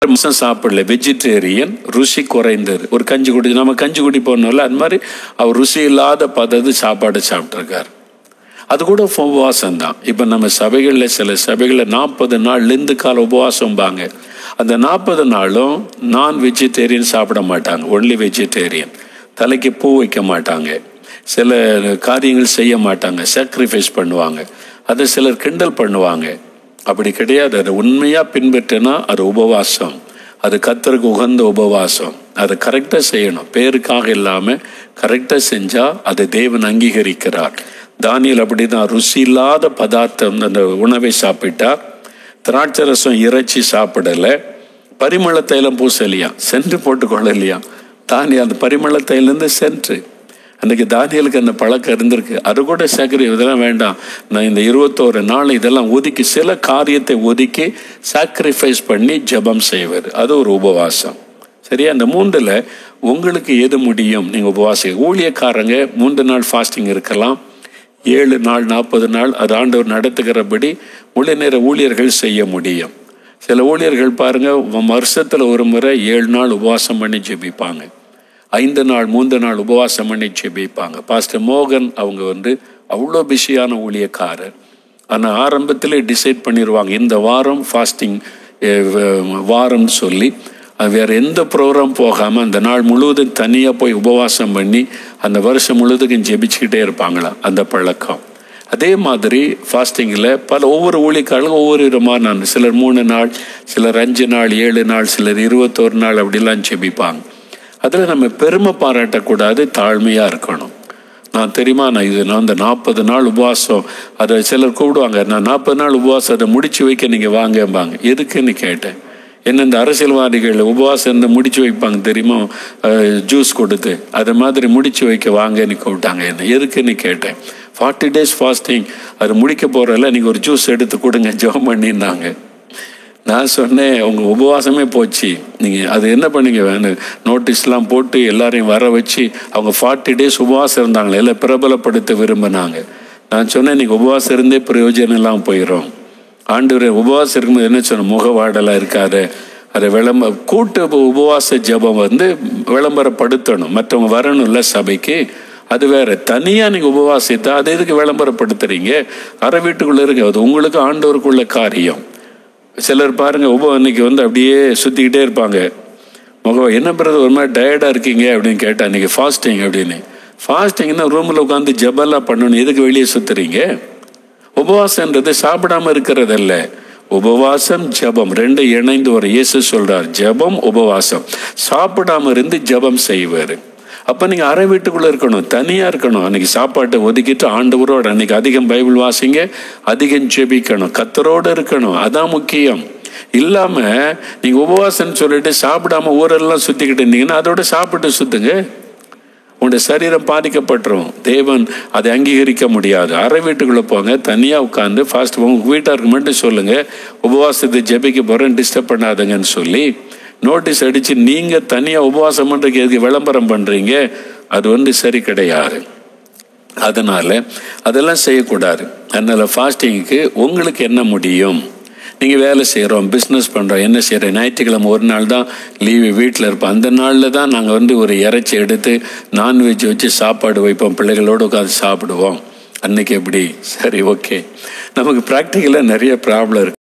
மாசம் சாப்பிடல வெஜிடேரியன் ருசி குறைந்தது ஒரு கஞ்சி குடி நம்ம கஞ்சி குடி போனோம்ல அது மாதிரி அவர் ருசி இல்லாத பதது சாப்பாடு சாப்பிட்ருக்கார் அது கூட உபவாசம் தான் இப்போ நம்ம சபைகளில் சில சபைகளில் நாற்பது நாள் லிந்து கால உபவாசம்பாங்க அந்த நாற்பது நாளும் நான் வெஜிடேரியன் சாப்பிட மாட்டாங்க ஒன்லி வெஜிடேரியன் தலைக்கு பூ வைக்க மாட்டாங்க சில காரியங்கள் செய்ய மாட்டாங்க சாக்ரிஃபைஸ் பண்ணுவாங்க அதை சிலர் கிண்டல் பண்ணுவாங்க அப்படி கிடையாது அதை உண்மையாக பின்பற்றினா அது உபவாசம் அது கத்தருக்கு உகந்த உபவாசம் அதை கரெக்டாக செய்யணும் பேருக்காக இல்லாமல் கரெக்டாக செஞ்சால் அதை தேவன் அங்கீகரிக்கிறார் தானியல் அப்படிதான் ருசி இல்லாத பதார்த்தம் அந்த உணவை சாப்பிட்டார் திராட்சை ரசம் இறைச்சி சாப்பிடலை பரிமள தைலம் பூசலையா சென்று போட்டுக்கொள்ளலையா தானியம் அந்த பரிமள தைலேருந்து சென்று அன்றைக்கி தானியலுக்கு அந்த பழக்கம் இருந்திருக்கு அது கூட சேகரி இதெல்லாம் வேண்டாம் நான் இந்த இருபத்தோரு நாள் இதெல்லாம் ஒதுக்கி சில காரியத்தை ஒதுக்கி சாக்ரிஃபைஸ் பண்ணி ஜெபம் செய்வது அது ஒரு உபவாசம் சரியா அந்த மூன்றில் உங்களுக்கு எது முடியும் நீங்கள் உபவாசி ஊழியக்காரங்க மூன்று நாள் ஃபாஸ்டிங் இருக்கலாம் ஏழு நாள் நாற்பது நாள் அது ஆண்டவர் நடத்துகிறபடி முழு நேர ஊழியர்கள் செய்ய முடியும் சில ஊழியர்கள் பாருங்க வருஷத்தில் ஒரு முறை ஏழு நாள் உபவாசம் பண்ணி ஜெபிப்பாங்க ஐந்து நாள் மூன்று நாள் உபவாசம் பண்ணி ஜெபிப்பாங்க பாஸ்டர் மோகன் அவங்க வந்து அவ்வளோ பிஸியான ஊழியக்காரர் ஆனால் ஆரம்பத்திலே டிசைட் பண்ணிடுவாங்க இந்த வாரம் ஃபாஸ்டிங் வாரம்னு சொல்லி வேறு எந்த ப்ரோக்ராம் போகாமல் அந்த நாள் முழுவதும் தனியாக போய் உபவாசம் பண்ணி அந்த வருஷம் முழுவதுக்கும் ஜெபிச்சுக்கிட்டே இருப்பாங்களாம் அந்த பழக்கம் அதே மாதிரி ஃபாஸ்டிங்கில் பல ஒவ்வொரு ஊழியக்காரர்களும் ஒவ்வொரு விதமாக நான் சிலர் மூணு நாள் சிலர் அஞ்சு நாள் ஏழு நாள் சிலர் இருபத்தோரு நாள் அப்படிலாம் ஜெபிப்பாங்க அதில் நம்ம பெருமை பாராட்டக்கூடாது தாழ்மையாக இருக்கணும் நான் தெரியுமா நான் இது நான் அந்த நாற்பது நாள் உபவாசம் அதை சிலர் கூப்பிடுவாங்க நான் நாற்பது நாள் உபவாசம் அதை முடிச்சு வைக்க நீங்கள் வாங்கம்பாங்க எதுக்குன்னு கேட்டேன் என்ன இந்த அரசியல்வாதிகள் உபவாசம் இருந்து முடிச்சு வைப்பாங்க தெரியுமா ஜூஸ் கொடுத்து அதை மாதிரி முடிச்சு வைக்க வாங்கன்னு கூப்பிட்டாங்க என்ன எதுக்குன்னு கேட்டேன் ஃபார்ட்டி டேஸ் ஃபாஸ்டிங் அது முடிக்க போகிறதில்ல நீங்கள் ஒரு ஜூஸ் எடுத்து கொடுங்க ஜோம் பண்ணியிருந்தாங்க நான் சொன்னேன் உங்கள் உபவாசமே போச்சு நீங்கள் அது என்ன பண்ணீங்க வேணும் நோட்டீஸ்லாம் போட்டு எல்லாரையும் வர வச்சு அவங்க ஃபார்ட்டி டேஸ் உபவாசம் இருந்தாங்களே எல்லாம் பிரபலப்படுத்த விரும்பினாங்க நான் சொன்னேன் நீங்கள் உபவாசம் இருந்தே பிரயோஜனம் இல்லாமல் போயிடும் ஆண்டு உபவாசம் இருக்கும்போது என்ன சொன்ன முகவாடலாக இருக்காது அதை விளம்ப கூட்டு உபவாச ஜபம் வந்து விளம்பரப்படுத்தணும் மற்றவங்க வரணும்ல சபைக்கு அது வேற தனியாக நீங்கள் உபவாசித்தா அதை எதுக்கு விளம்பரப்படுத்துறீங்க அரை வீட்டுக்குள்ளே இருக்கு அது உங்களுக்கு ஆண்டவருக்குள்ள காரியம் சிலர் பாருங்க உப அன்னைக்கு வந்து அப்படியே சுற்றிக்கிட்டே இருப்பாங்க முகம் என்ன பிறகு ஒரு மாதிரி டயர்டாக இருக்கீங்க அப்படின்னு கேட்டா இன்னைக்கு ஃபாஸ்டிங் அப்படின்னு ஃபாஸ்டிங்னா ரூமில் உட்காந்து ஜபெல்லாம் பண்ணணும் எதுக்கு வெளியே சுற்றுறீங்க உபவாசம்ன்றது சாப்பிடாம இருக்கிறதல்ல உபவாசம் ஜபம் ரெண்டு இணைந்து ஒரு இயேசு சொல்றார் ஜபம் உபவாசம் சாப்பிடாம இருந்து ஜபம் செய்வார் அப்போ நீங்கள் அரை வீட்டுக்குள்ளே இருக்கணும் தனியாக இருக்கணும் அன்னைக்கு சாப்பாட்டை ஒதுக்கிட்டு ஆண்டவரோடு அன்னைக்கு அதிகம் பைபிள் வாசிங்க அதிகம் ஜெபிக்கணும் கத்தரோடு இருக்கணும் அதான் முக்கியம் இல்லாமல் நீங்கள் உபவாசம்னு சொல்லிட்டு சாப்பிடாம ஊரெல்லாம் சுற்றிக்கிட்டு இருந்தீங்கன்னா அதோட சாப்பிட்டு சுற்றுங்க உங்களுடைய சரீரம் பாதிக்கப்பட்டுரும் தேவன் அதை அங்கீகரிக்க முடியாது அரை வீட்டுக்குள்ளே போங்க தனியாக உட்காந்து ஃபாஸ்ட் உங்கள் வீட்டாருக்கு மட்டும் சொல்லுங்கள் உபவாசத்தை ஜெபிக்க போகிறேன் டிஸ்டர்ப் பண்ணாதுங்கன்னு சொல்லி நோட்டீஸ் அடித்து நீங்கள் தனியாக உபவாசம் பண்ணுறதுக்கு எதுக்கு விளம்பரம் பண்ணுறீங்க அது வந்து சரி கிடையாது அதனால் அதெல்லாம் செய்யக்கூடாது அதனால் ஃபாஸ்டிங்க்கு உங்களுக்கு என்ன முடியும் நீங்கள் வேலை செய்கிறோம் பிஸ்னஸ் பண்ணுறோம் என்ன செய்கிறோம் ஞாயிற்றுக்கிழமை ஒரு நாள் தான் லீவு வீட்டில் இருப்போம் அந்த நாளில் தான் நாங்கள் வந்து ஒரு இறைச்சி எடுத்து நான்வெஜ் வச்சு சாப்பாடு வைப்போம் பிள்ளைகளோடு உட்காந்து சாப்பிடுவோம் அன்னைக்கு எப்படி சரி ஓகே நமக்கு ப்ராக்டிக்கலாக நிறைய ப்ராப்ளம் இருக்குது